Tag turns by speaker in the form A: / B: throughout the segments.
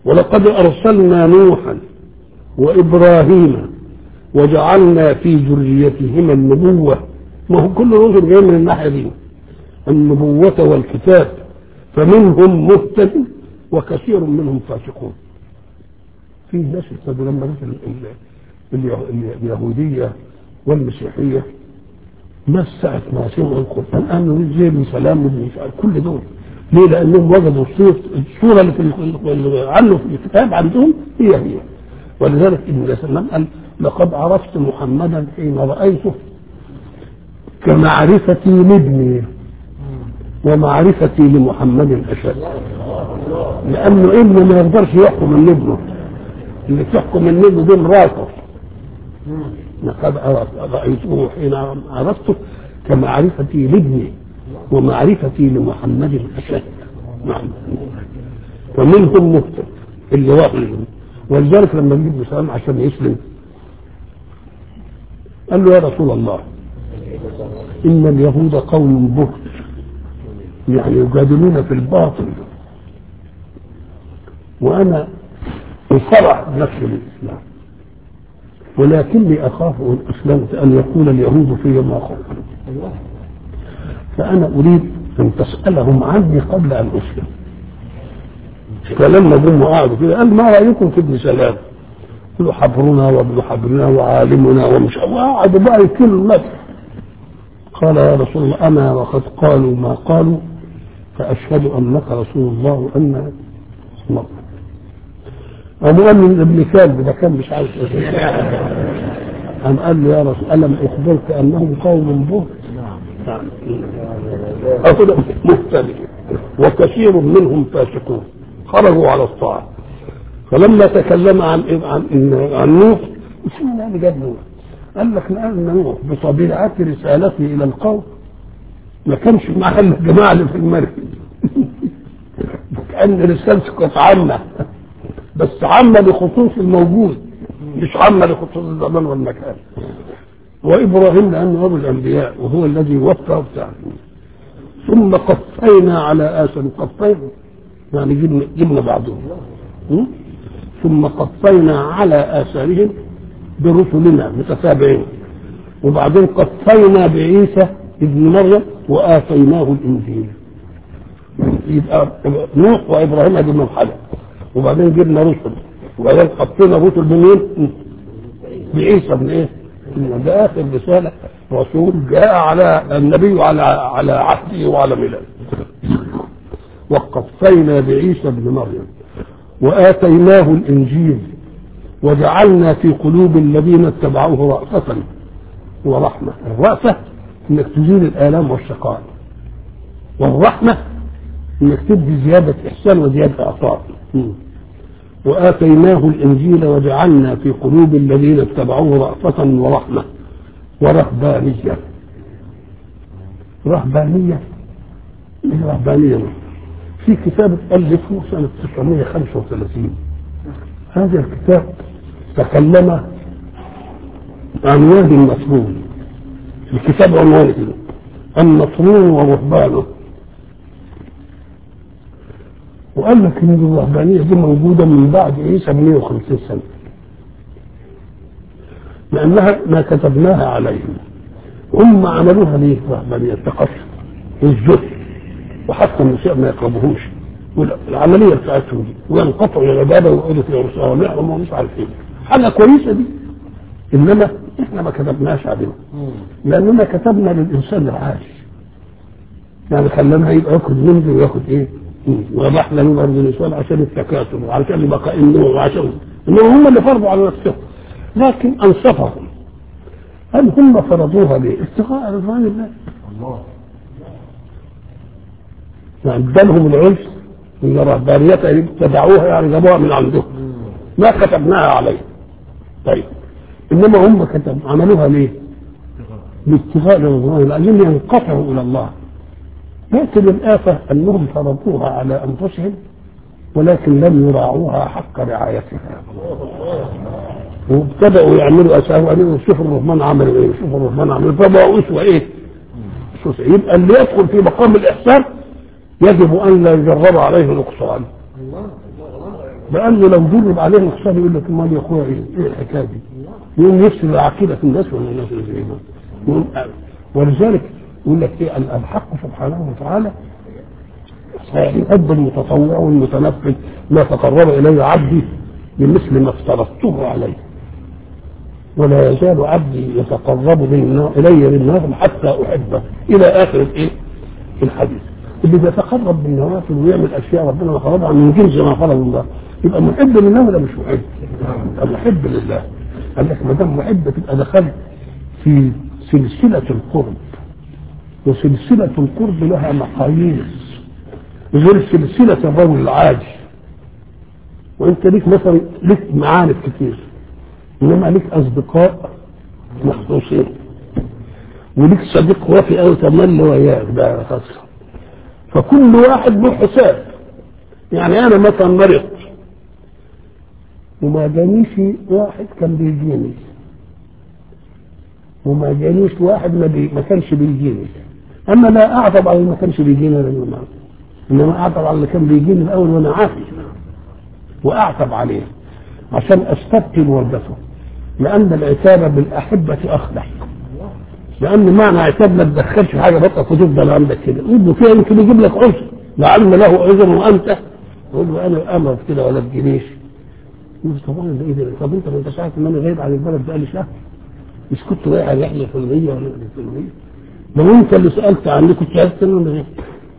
A: ولقد أرسلنا نوحا وإبراهيم وجعلنا في ذريتهما النبوة ما هو كل رسل جاي من الناحية دي النبوة والكتاب فمنهم مهتد وكثير منهم فاسقون في ناس ابتدوا لما نزل ال- ال- ال- اليهودية والمسيحية ناس ساعة ما سمعوا القرآن آمنوا زي ابن سلام وابن مش عارف كل دول ليه؟ لأنهم وجدوا الصورة الصورة اللي في ال- اللي عنه في الكتاب عندهم هي هي ولذلك ابن سلام قال لقد عرفت محمدا حين رأيته كمعرفتي لابني ومعرفتي لمحمد أشد لأنه ابنه ما يقدرش يحكم من ابنه اللي تحكم من ابنه دي مراته لقد رأيته حين عرفته كمعرفتي لابني ومعرفتي لمحمد أشد نعم فمنهم مهتد اللي واقع ولذلك لما جه ابن سلام عشان يسلم قال له يا رسول الله إن اليهود قوم بهت يعني يجادلون في الباطل وأنا انصرح نفسي للإسلام ولكني أخاف إن أسلمت أن يقول اليهود في ما قلت فأنا أريد أن تسألهم عني قبل أن أسلم فلما جم وقعدوا كده قال ما رأيكم في ابن سلام؟ قالوا حبرنا وابن حبرنا وعالمنا ومش وقعدوا بقى يكلوا النفس قال يا رسول الله أنا وقد قالوا ما قالوا فأشهد أنك رسول الله وأن مر أبو أمن ابن كلب ده كان مش عارف إيه. قام قال له يا رسول ألم أخبرك أنهم قوم بهت نعم أخذ مختلف وكثير منهم فاسقون خرجوا على الطاعة فلما تكلم عن عن عن نوح اسمه يعني جاب نوح قال لك لأن نوح بطبيعة رسالته إلى القوم ما كانش معاه إلا الجماعة اللي في المركب كأن رسالته كانت عامة بس عامة لخصوص الموجود مش عامة لخصوص الزمان والمكان وإبراهيم لأنه أبو الأنبياء وهو الذي وفى بتاع ثم قفينا على آثار قفينا يعني جبنا جبنا بعضهم م? ثم قفينا على آثارهم برسلنا متتابعين وبعدين قفينا بعيسى ابن مريم وآتيناه الإنجيل يبقى نوح وإبراهيم هذه مرحلة وبعدين جبنا رسل وبعدين قفينا رسل بمين؟ بعيسى ابن ايه؟ ده آخر رسالة رسول جاء على النبي على على عهده وعلى ميلاده وقفينا بعيسى ابن مريم وآتيناه الإنجيل وجعلنا في قلوب الذين اتبعوه رأفة ورحمة الرأفة انك تزيل الآلام والشقاء والرحمة انك تدي زيادة إحسان وزيادة عطاء وآتيناه الإنجيل وجعلنا في قلوب الذين اتبعوه رأفة ورحمة ورهبانية رهبانية ايه رهبانية في كتاب ألفه سنة 935 هذا الكتاب تكلم عن وادي المطلوب الكتاب عنوانه كده النصرون ورهبانه وقال لك ان الرهبانيه دي موجوده من بعد عيسى ب 150 سنه لانها ما كتبناها عليهم هم عملوها ليه رهبانيه التقصي والزهد وحتى النساء ما يقربوهوش العمليه بتاعتهم دي وينقطعوا العباده ويقعدوا في صوامعهم ومش عارف ايه حاجه كويسه دي انما احنا ما كتبناش عليهم لاننا كتبنا للانسان العاجز يعني خلينا يبقى ياخد منه وياخد ايه وضحنا له برضه النسوان عشان التكاثر وعشان بقاء النور وعشان انهم هم اللي فرضوا على نفسهم لكن انصفهم هل هم فرضوها ليه؟ ابتغاء رضوان الله
B: الله
A: يعني ادالهم العرف ان رهبانيتها ابتدعوها يعني جابوها من عندهم ما كتبناها عليهم طيب انما هم كتب عملوها ليه؟ بابتغاء رضوان الله لان ينقطعوا الى الله لكن الآفة أنهم فرضوها على أنفسهم ولكن لم يراعوها حق رعايتها وابتدأوا يعملوا أساء وقالوا شوفوا الرحمن عملوا إيه شوفوا الرحمن عملوا فبقوا أسوة إيه أسوة يبقى اللي يدخل في مقام الإحسان يجب أن لا يجرب عليه نقصان
B: الله
A: لانه لو جرب عليه الحساب يقول لك امال يا اخويا ايه؟ ايه الحكايه دي؟ يقوم يفسد العقيده في الناس ولا الناس اللي زي ما ولذلك يقول لك ايه الحق سبحانه وتعالى يحب المتطوع والمتنفذ ما تقرب الي عبدي بمثل ما افترضته عليه ولا يزال عبدي يتقرب الي بالنافل حتى احبه الى اخر الايه؟ الحديث اللي بيتقرب بالنوافل ويعمل اشياء ربنا ما فرضها من جنس ما فرض الله يبقى محب لله ولا مش محب؟ يبقى محب لله قال لك ما دام محب تبقى دخلت في سلسله القرب وسلسله القرب لها مقاييس غير سلسله الرجل العادي وانت ليك مثلا ليك معارف كتير انما ليك اصدقاء مخصوصين وليك صديق وافي قوي تملي وياك ده خاصه فكل واحد له حساب يعني انا مثلا مرضت وما جانيش واحد كان بيجيني وما جانيش واحد ما, بي... ما كانش بيجيني اما لا اعتب على اللي ما كانش بيجيني انا انما اعتب على اللي كان بيجيني الاول وانا عافي واعتب عليه عشان استبطل وردته لان العتاب بالاحبه اخلع لان معنى عتاب ما تدخلش في حاجه بطلت وتفضل عندك كده يقول له فيها يمكن يجيب لك عذر لعل له عذر وانت يقول له انا امرت كده ولا تجينيش يقول طبعا ده ايه ده طب انت ما انتش عارف ان انا غايب عن البلد بقالي شهر مش كنت رايح على رحله فلانيه ولا فلانيه لو انت اللي سالت عني كنت عرفت ان انا غايب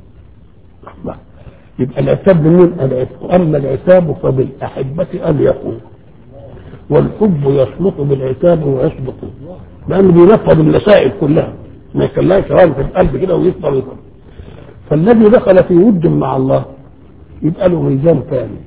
A: يبقى العتاب بمين؟ اما العتاب فبالاحبه ان يكون والحب يصلح بالعتاب ويصدق لانه بينفض المسائل كلها ما يخليهاش ران في القلب كده ويفضل يفضل فالذي دخل في ود مع الله يبقى له ميزان ثاني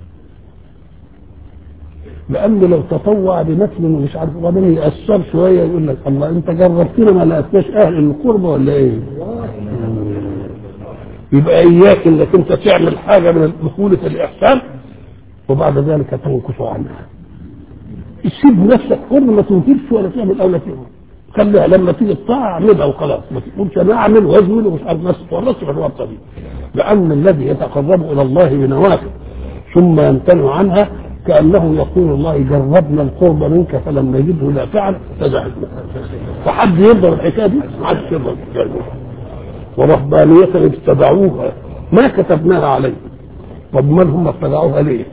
A: لانه لو تطوع بنفل ومش عارف وبعدين يأثر شويه يقول لك الله انت جربتنا ما لقيتناش اهل القربه ولا ايه؟ يبقى اياك انك انت تعمل حاجه من دخولة الاحسان وبعد ذلك تنكس عنها سيب نفسك حر ما تنكرش ولا تعمل او لا تعمل خليها لما تيجي الطاعه اعملها وخلاص ما تقولش انا اعمل وازول ومش عارف ناس تورطش في الورطه دي لان الذي يتقرب الى الله بنوافل ثم يمتنع عنها كانه يقول الله جربنا القرب منك فلم نجده لا فعل فزعلنا فحد يرضى بالحكايه دي؟ ما حدش يرضى بالحكايه دي ورهبانية ابتدعوها ما كتبناها عليهم طب من هم ابتدعوها ليه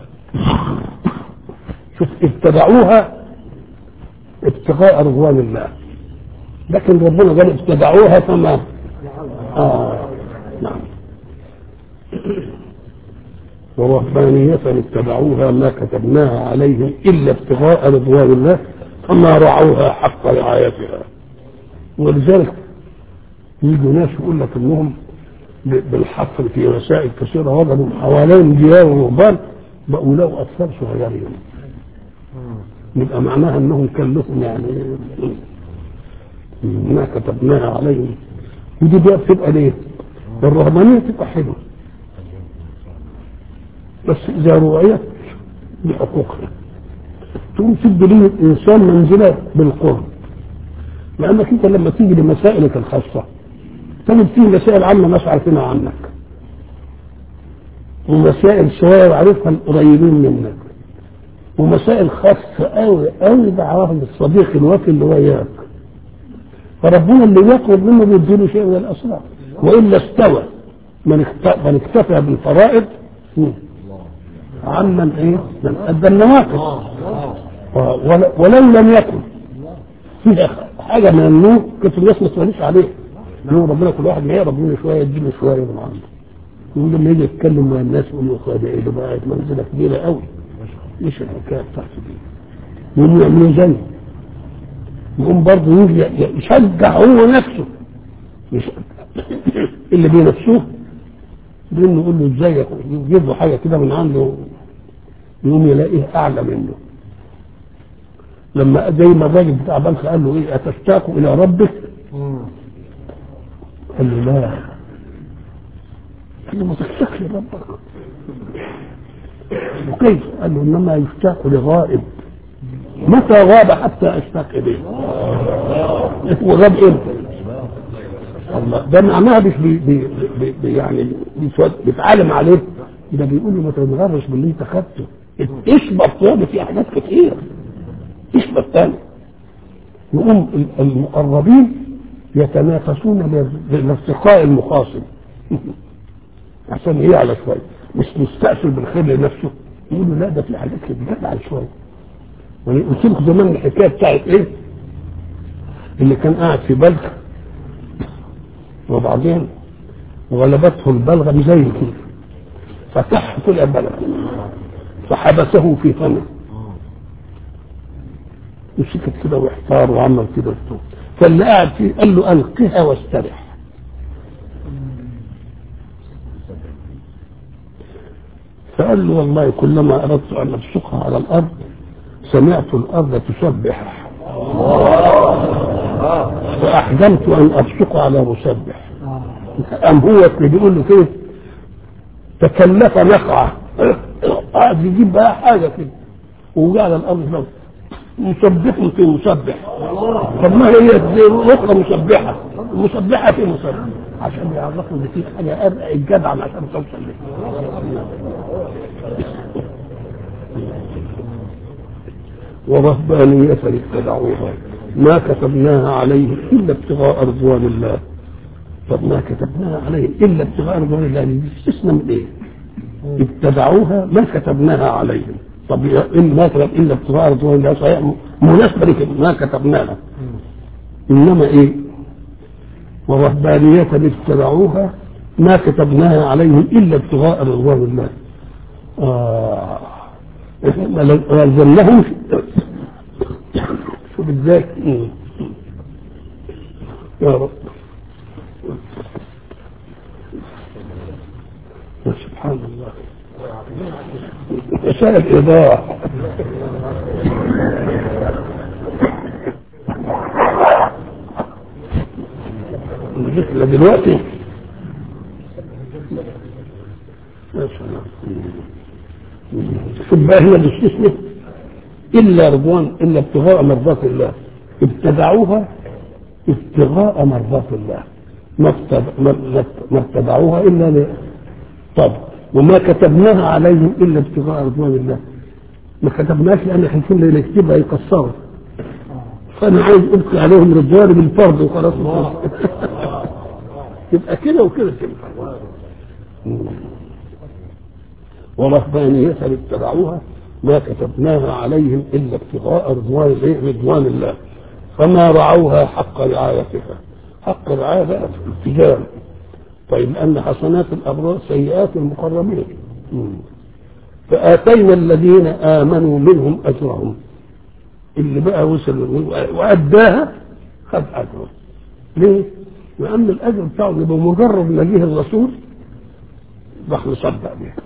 A: شوف ابتدعوها ابتغاء رضوان الله لكن ربنا قال ابتدعوها فما آه نعم ورهبانية اتبعوها ما كتبناها عليهم إلا ابتغاء رضوان الله فما رعوها حق رعايتها ولذلك يجوا ناس يقول لك انهم بالحفر في مسائل كثيره وجدوا حوالين ديار ورهبان بقوا له اطفال صغيرين يبقى معناها انهم كان لهم يعني ما كتبناها عليهم ودي بقى بتبقى ليه؟ الرهبانيه تبقى حلوه بس اذا رعيت بحقوقها تقوم تدي ليه الانسان منزله بالقرب لانك انت لما تيجي لمسائلك الخاصه تجد فيه مسائل عامة ناس عارفينها عنك ومسائل شوية يعرفها القريبين منك ومسائل خاصة قوي قوي دعواها للصديق الوفي اللي وياك فربنا اللي يقرب منه بيديله شيء من الأسرار وإلا استوى من من اكتفى بالفرائض عمن ايه؟ من ادى النوافل ولو لم يكن فيها حاجه من النور كانت الناس ما تسالش عليه لو ربنا كل واحد ما يقرب منه شويه يديله شويه من عنده يقول لما يجي يتكلم مع الناس يقول له اخويا ده ايه ده بقى منزله كبيره قوي ايش الحكايه بتاعته دي؟ يقوم يعملوا زي يقوم برضه يجي يشجع هو نفسه مش اللي بينافسوه بانه يقول له ازيك يجيب له حاجه كده من عنده يقوم يلاقيه اعلى منه لما زي ما الراجل بتاع بلخ قال له ايه اتشتاق الى ربك قال له لا قال له ما تشتاقش لربك وكيف قال له انما يشتاق لغائب متى غاب حتى اشتاق اليه هو غاب امتى الله ده معناها مش بي بي بي يعني بيتعلم عليه ده بيقول له ما تنغرش باللي انت خدته اشبط تاني في حاجات كتير اشبط تاني يقوم المقربين يتنافسون لارتقاء المخاصم عشان يعلى شويه مش مستأثر بالخير لنفسه يقول له لا ده في حاجات كده جدع شويه قلت لكم زمان الحكايه بتاعت ايه؟ اللي كان قاعد في بلخ وبعدين غلبته البلغم زي كده فتح طلع بلغ فحبسه في فمه وسكت كده واحتار وعمل كده وبتاع فاللي قاعد فيه قال له القها واسترح فقال له والله كلما اردت ان ابصقها على الارض سمعت الارض تسبح فاحزمت ان ابصق على مسبح ام هو اللي بيقول له كده تكلف نقعه قاعد يجيب بقى حاجه كده وجعل الارض له مسبح في مسبح طب ما هي الاخرى مسبحه مسبحه في مسبح عشان يعرفوا ان في حاجه ابقى الجدع عشان توصل لها ورهبانية ابتدعوها ما كتبناها عليهم إلا ابتغاء رضوان الله طب ما كتبناها عليهم إلا ابتغاء رضوان الله دي استثنى من إيه؟ ابتدعوها ما كتبناها عليهم طب إن ما كتب إلا ابتغاء رضوان الله صحيح مناسبة لك ما كتبناها إنما إيه؟ ورهبانية ابتدعوها ما كتبناها عليهم إلا ابتغاء رضوان الله آه والزمناهم شوف ازاي يا رب سبحان الله مسائل ايضاح مثل دلوقتي ما شاء الله شوف بقى هنا الاستثناء الا رضوان الا ابتغاء مرضات الله ابتدعوها ابتغاء مرضات الله ما ما ابتدعوها الا ل... طب وما كتبناها عليهم الا ابتغاء رضوان الله ما كتبناش لان خايفين اللي يكتبها يكسروا فانا عايز ابقي عليهم رضوان بالفرض وخلاص يبقى كده وكده تنفع ورهبانية ابتدعوها ما كتبناها عليهم إلا ابتغاء رضوان رضوان الله فما رعوها حق رعايتها حق رعاية بقى في الالتزام طيب لأن حسنات الأبرار سيئات المقربين فآتينا الذين آمنوا منهم أجرهم اللي بقى وصل وأداها خد أجره ليه؟ لأن الأجر بتاعه يبقى مجرد ما جه الرسول راح نصدق بيه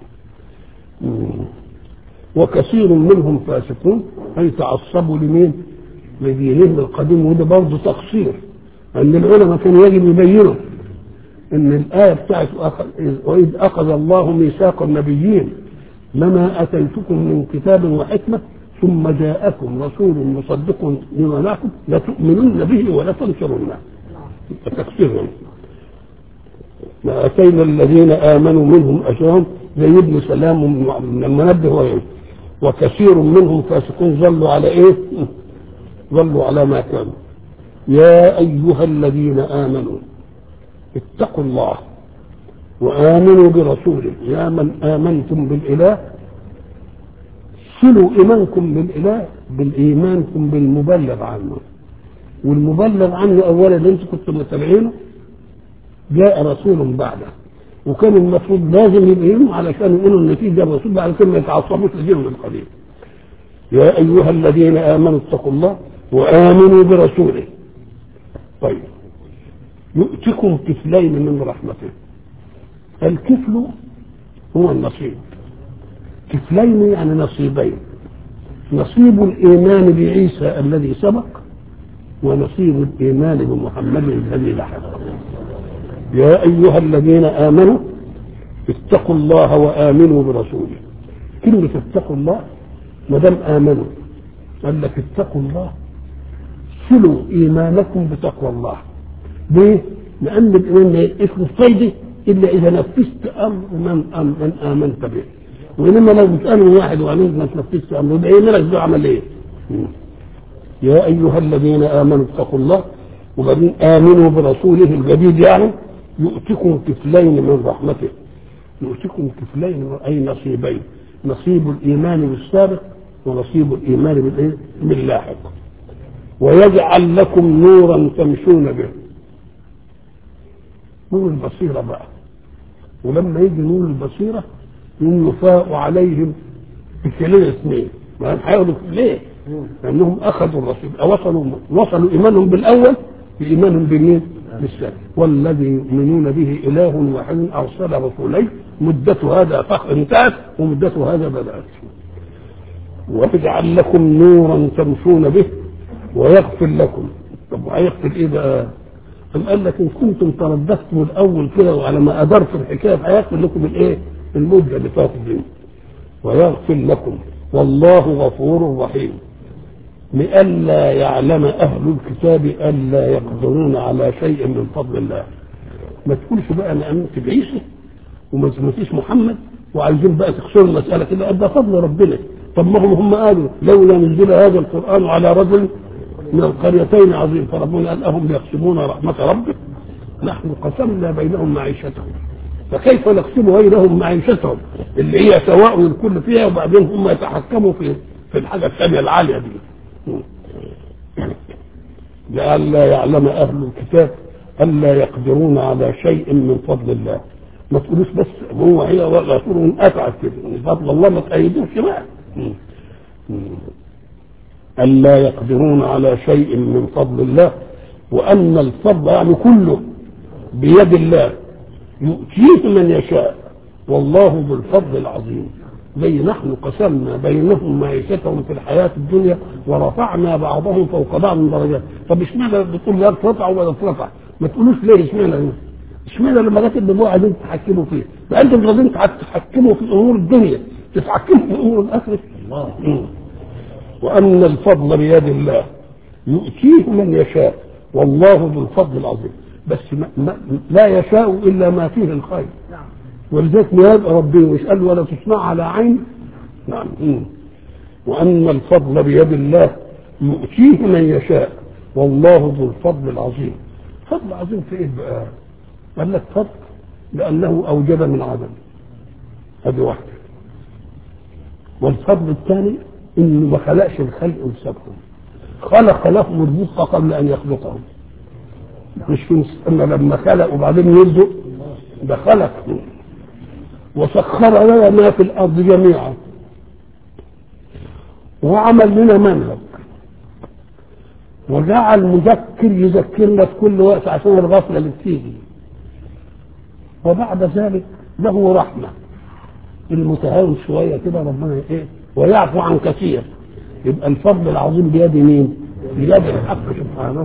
A: وكثير منهم فاسقون أي تعصبوا لمين؟ لدينهم القديم وده برضه تقصير أن العلماء كانوا يجب يبينوا أن الآية بتاعت وإذ أخذ الله ميثاق النبيين لما أتيتكم من كتاب وحكمة ثم جاءكم رسول مصدق لما معكم لتؤمنن به ولا تنصرنه تقصير ما أتينا الذين آمنوا منهم أجرهم زي ابن سلام من المنبه وغيره وكثير منهم فاسقون ظلوا على ايه؟ ظلوا على ما كانوا يا ايها الذين امنوا اتقوا الله وامنوا برسوله يا من امنتم بالاله صلوا ايمانكم بالاله بالايمانكم بالمبلغ عنه والمبلغ عنه اولا اللي انتم كنتم متابعينه جاء رسول بعده وكان المفروض لازم يبقى علشان يقولوا ان في جاب رسول بعد كده ما يتعصبوش لدينهم القديم. يا ايها الذين امنوا اتقوا الله وامنوا برسوله. طيب يؤتكم كفلين من رحمته. الكفل هو النصيب. كفلين يعني نصيبين. نصيب الايمان بعيسى الذي سبق ونصيب الايمان بمحمد الذي لحق. يا أيها الذين آمنوا اتقوا الله وآمنوا برسوله كلمة اتقوا الله ما دام آمنوا قال لك اتقوا الله صلوا إيمانكم بتقوى الله ليه؟ لأن الإيمان اسمه الصيد الا اذا نفذت امر من أم من امنت به وانما لو بتامن واحد وعليك ما تنفذت امره يبقى ايه مالك ده عمل ايه؟ يا ايها الذين امنوا اتقوا الله وبعدين امنوا برسوله الجديد يعني يؤتكم كفلين من رحمته يؤتكم كفلين اي نصيبين نصيب الايمان بالسابق ونصيب الايمان بالايه؟ باللاحق ويجعل لكم نورا تمشون به نور البصيره بقى ولما يجي نور البصيره يوم يفاء عليهم بكلين اثنين ما هياخدوا ليه؟ لانهم اخذوا الرسول وصلوا وصلوا ايمانهم بالاول بايمانهم بمين؟ بالثاني والذي يؤمنون به اله واحد ارسل رسولين مدة هذا فخ انتهت ومدة هذا بدأت ويجعل لكم نورا تمشون به ويغفر لكم طب وهيغفر ايه بقى؟ أم قال لك ان كنتم ترددتم الاول كده وعلى ما ادرت الحكايه هيغفر لكم الايه؟ المده اللي فاتت دي ويغفر لكم والله غفور رحيم لئلا يعلم اهل الكتاب الا يقدرون على شيء من فضل الله ما تقولش بقى انا امنت بعيسى وما سمعتيش محمد وعايزين بقى تخسروا المساله كده ده فضل ربنا طب ما هم هم قالوا لولا نزل هذا القران على رجل من القريتين عظيم فربنا قال اهم يقسمون رحمه ربك نحن قسمنا بينهم معيشتهم فكيف نقسم بينهم معيشتهم اللي هي سواء الكل فيها وبعدين هم يتحكموا في في الحاجه الثانيه العاليه دي لئلا يعلم اهل الكتاب الا يقدرون على شيء من فضل الله ما تقولوش بس هو هي ولا تقولوا اتعب كده فضل الله ما تأيدوش بقى ألا يقدرون على شيء من فضل الله وأن الفضل يعني كله بيد الله يؤتيه من يشاء والله ذو الفضل العظيم زي نحن قسمنا بينهم معيشتهم في الحياة الدنيا ورفعنا بعضهم فوق بعض درجات طب اشمعنى بتقول لا ترفع ولا ترفع ما تقولوش ليه اشمعنى اشمعنى لما جت النبوة عايزين تتحكموا فيه فانتم عايزين تتحكموا في امور الدنيا تتحكموا في امور الاخره الله وان الفضل بيد الله يؤتيه من يشاء والله ذو الفضل العظيم بس ما ما لا يشاء الا ما فيه الخير ولذلك مياد ربي مش قال ولا تصنع على عين نعم وان الفضل بيد الله يؤتيه من يشاء والله ذو الفضل العظيم فضل عظيم في ايه بقى قال لك فضل لانه اوجد من عدم هذه واحده والفضل الثاني انه ما خلقش الخلق وسابهم خلق لهم الرزق قبل ان يخلقهم مش في اما لما خلق وبعدين يرزق ده خلق وسخر لنا ما في الارض جميعا وعمل لنا منهج وجعل مذكر يذكرنا في كل وقت عشان الغفله اللي بتيجي وبعد ذلك له رحمه المتهاون شويه كده ربنا ايه ويعفو عن كثير يبقى الفضل العظيم بيد مين؟ بيد الحق سبحانه